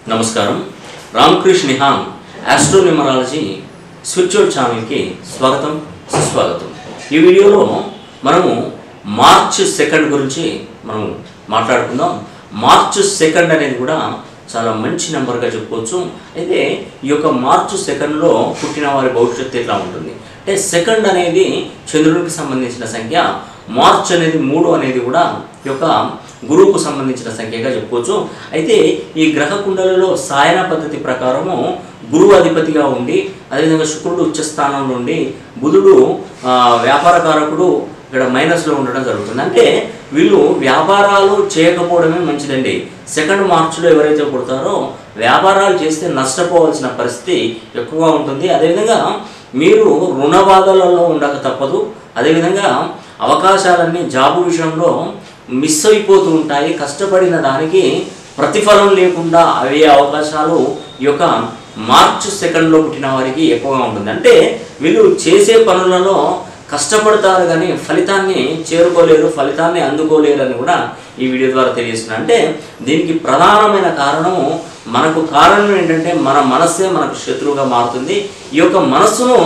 నమస్కారం రామకృష్ణ నిహాన్ ఆస్ట్రోన్యూమరాలజీ స్విచ్ఓడ్ ఛానల్కి స్వాగతం సుస్వాగతం ఈ వీడియోలో మనము మార్చ్ సెకండ్ గురించి మనం మాట్లాడుకుందాం మార్చ్ సెకండ్ అనేది కూడా చాలా మంచి నెంబర్గా చెప్పుకోవచ్చు అయితే ఈ యొక్క మార్చ్ సెకండ్లో పుట్టిన వారి భవిష్యత్తు ఎట్లా ఉంటుంది అంటే సెకండ్ అనేది చంద్రుడికి సంబంధించిన సంఖ్య మార్చ్ అనేది మూడు అనేది కూడా ఈ యొక్క గురువుకు సంబంధించిన సంఖ్యగా చెప్పుకోవచ్చు అయితే ఈ గ్రహ కుండలలో సాయన పద్ధతి ప్రకారము గురువు అధిపతిగా ఉండి అదేవిధంగా శుక్రుడు ఉచ్చ స్థానంలో ఉండి బుధుడు ఆ, వ్యాపారకారకుడు ఇక్కడ మైనస్లో ఉండడం జరుగుతుంది అంటే వీళ్ళు వ్యాపారాలు చేయకపోవడమే మంచిదండి సెకండ్ మార్చిలో ఎవరైతే పుడతారో వ్యాపారాలు చేస్తే నష్టపోవాల్సిన పరిస్థితి ఎక్కువగా ఉంటుంది అదేవిధంగా మీరు రుణ బాధలలో ఉండక తప్పదు అదేవిధంగా అవకాశాలన్నీ జాబు విషయంలో మిస్ అయిపోతూ ఉంటాయి కష్టపడిన దానికి ప్రతిఫలం లేకుండా అయ్యే అవకాశాలు ఈ యొక్క మార్చ్ సెకండ్లో పుట్టిన వారికి ఎక్కువగా ఉంటుంది అంటే వీళ్ళు చేసే పనులలో కష్టపడతారు కానీ ఫలితాన్ని చేరుకోలేరు ఫలితాన్ని అందుకోలేరు అని కూడా ఈ వీడియో ద్వారా తెలియజేస్తున్నా అంటే దీనికి ప్రధానమైన కారణము మనకు కారణం ఏంటంటే మన మనస్సే మనకు శత్రువుగా మారుతుంది ఈ యొక్క మనస్సును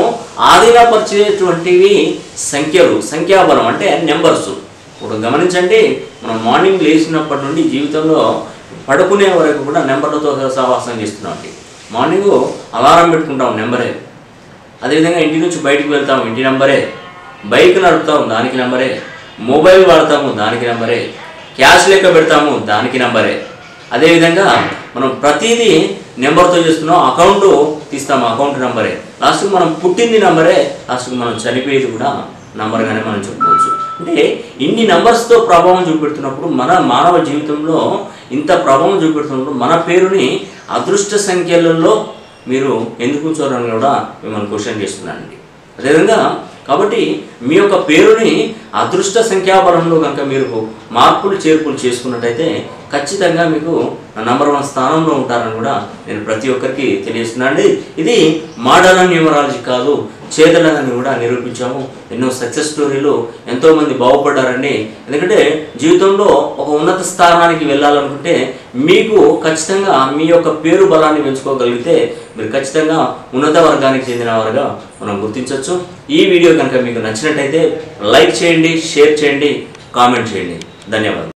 ఆధీనపరిచేటువంటివి సంఖ్యలు సంఖ్యాబలం అంటే నెంబర్స్ ఇప్పుడు గమనించండి మనం మార్నింగ్ లేచినప్పటి నుండి జీవితంలో పడుకునే వరకు కూడా నెంబర్లతో సహవాసం చేస్తున్నాం మార్నింగ్ అలారం పెట్టుకుంటాం నెంబరే అదేవిధంగా ఇంటి నుంచి బయటికి వెళ్తాము ఇంటి నెంబరే బైక్ నడుపుతాము దానికి నెంబరే మొబైల్ వాడతాము దానికి నెంబరే క్యాష్ లెక్క పెడతాము దానికి నెంబరే అదేవిధంగా మనం ప్రతిదీ నెంబర్తో చేస్తున్నాం అకౌంట్ తీస్తాము అకౌంట్ నెంబరే లాస్ట్కి మనం పుట్టింది నెంబరే లాస్ట్కి మనం చనిపోయేది కూడా నంబర్గానే మనం చెప్పుకోవచ్చు అంటే ఇన్ని నెంబర్స్తో ప్రభావం చూపెడుతున్నప్పుడు మన మానవ జీవితంలో ఇంత ప్రభావం చూపెడుతున్నప్పుడు మన పేరుని అదృష్ట సంఖ్యలలో మీరు ఎందుకు ఉంచారని కూడా మిమ్మల్ని క్వశ్చన్ చేస్తున్నానండి అదేవిధంగా కాబట్టి మీ యొక్క పేరుని అదృష్ట సంఖ్యాబలంలో కనుక మీరు మార్పులు చేర్పులు చేసుకున్నట్టయితే ఖచ్చితంగా మీకు నంబర్ వన్ స్థానంలో ఉంటారని కూడా నేను ప్రతి ఒక్కరికి తెలియజేస్తున్నానండి ఇది మోడర్న్ న్యూమరాలజీ కాదు చేతలని కూడా నిరూపించాము ఎన్నో సక్సెస్ స్టోరీలు ఎంతోమంది బాగుపడ్డారండి ఎందుకంటే జీవితంలో ఒక ఉన్నత స్థానానికి వెళ్ళాలనుకుంటే మీకు ఖచ్చితంగా మీ యొక్క పేరు బలాన్ని పెంచుకోగలిగితే మీరు ఖచ్చితంగా ఉన్నత వర్గానికి చెందిన వారుగా మనం గుర్తించవచ్చు ఈ వీడియో కనుక మీకు నచ్చినట్టయితే లైక్ చేయండి షేర్ చేయండి కామెంట్ చేయండి ధన్యవాదాలు